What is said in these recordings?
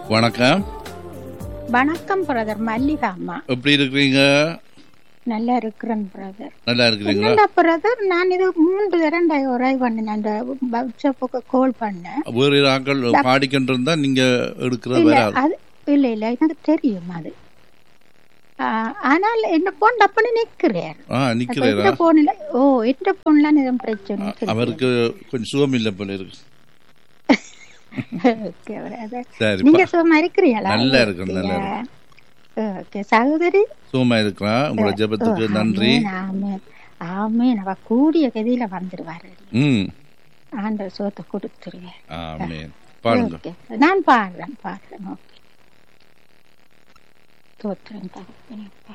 வணக்கம் வணக்கம் பிரதர் மல்லிகா அம்மா எப்படி இருக்கிறீங்க நல்லா இருக்கிறேன் பிரதர் நல்லா இருக்கிறீங்களா என்னடா பிரதர் நான் இது மூன்று தடவை ஒரே பண்ணேன் அந்த வாட்ஸ்அப்புக்கு கால் பண்ணேன் வேறு ஆட்கள் பாடிக்கிட்டு இருந்தா நீங்க எடுக்கிறது இல்ல வராது அது இல்ல இல்ல எனக்கு தெரியும் அது ஆ, ஆனால் என்ன போன் டப்புன்னு நிக்கிறேன் ஆ நிக்கிறீரா எந்த போன்ல ஓ எந்த போன்ல எதுவும் பிரச்சனை இல்லை. அவருக்கு கொஞ்சம் சுகம் இல்லை போல இருக்கு Okay, brother. சரி நீங்க சும்மா இருக்கிறீங்களா நல்லா இருக்கேன், நல்லா ஓகே சகோதரி சுகமா இருக்கிறான் உங்களோட ஜெபத்துக்கு நன்றி ஆமேன் ஆமேன் அவ கூடிய கதியில வந்துருவாரு ம் ஆண்டவர் சோத்தை கொடுத்துருவேன் ஆமேன் பாருங்க ஓகே நான் பாடுறேன் பாடுறேன் ஓகே தோற்றுறேன் தகப்பனேப்பா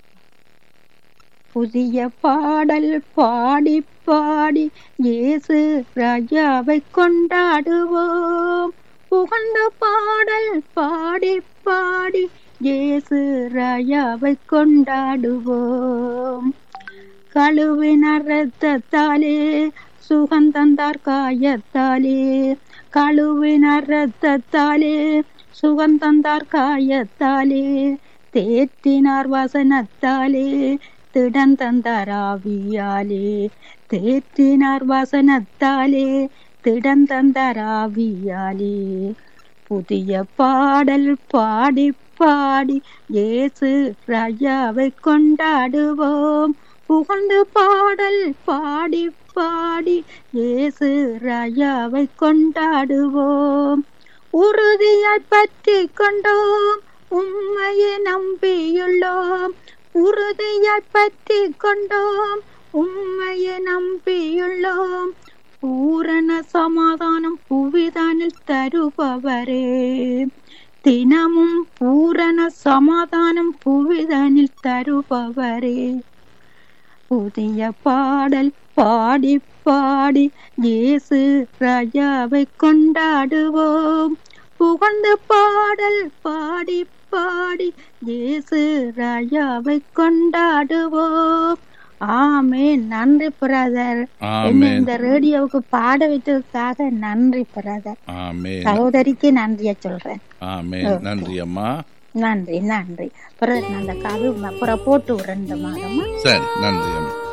புதிய பாடல் பாடி பாடி இயேசு ராஜாவை கொண்டாடுவோம் புகழ்ந்த பாடல் பாடி பாடி இயேசு ராஜாவை கொண்டாடுவோம் கழுவினர் ரத்தத்தாலே சுகந்தந்தார் காயத்தாலே கழுவினர் ரத்தத்தாலே சுகந்தந்தார் காயத்தாலே தேற்றினார் வசனத்தாலே திடன் தந்தார் ஆவியாலே தேற்றினார் வசனத்தாலே திடன் தந்தார் ஆவியாலே புதிய பாடல் பாடி பாடி இயேசு ராஜாவை கொண்டாடுவோம் புகழ்ந்து பாடல் பாடி பாடி இயேசு ராஜாவை கொண்டாடுவோம் உறுதியாய் பற்றி கொண்டோம் உண்மையை நம்பியுள்ளோம் உறுதியாய் பற்றி கொண்டோம் உண்மையை நம்பியுள்ளோம் பூரண சமாதானம் புவிதானில் தருபவரே தினமும் பூரண சமாதானம் புவிதானில் தருபவரே புதிய பாடல் பாடி பாடி இயேசு ராஜாவை கொண்டாடுவோம் புகழ்ந்த பாடல் பாடி பாடி இயேசு ராஜாவை கொண்டாடுவோம் ஆமே நன்றி பிரதர் என்ன ஆமேன் இந்த ரேடியோவுக்கு பாட வைத்ததுக்காக நன்றி பிரதர் ஆமேன் சகோதரிக்கு நன்றிய சொல்றேன் ஆமேன் நன்றி அம்மா நன்றி நன்றி பிறகு நான் அந்த கரு அப்புறம் போட்டு விடுறேன் இந்த மாதமா சரி நன்றி அம்மா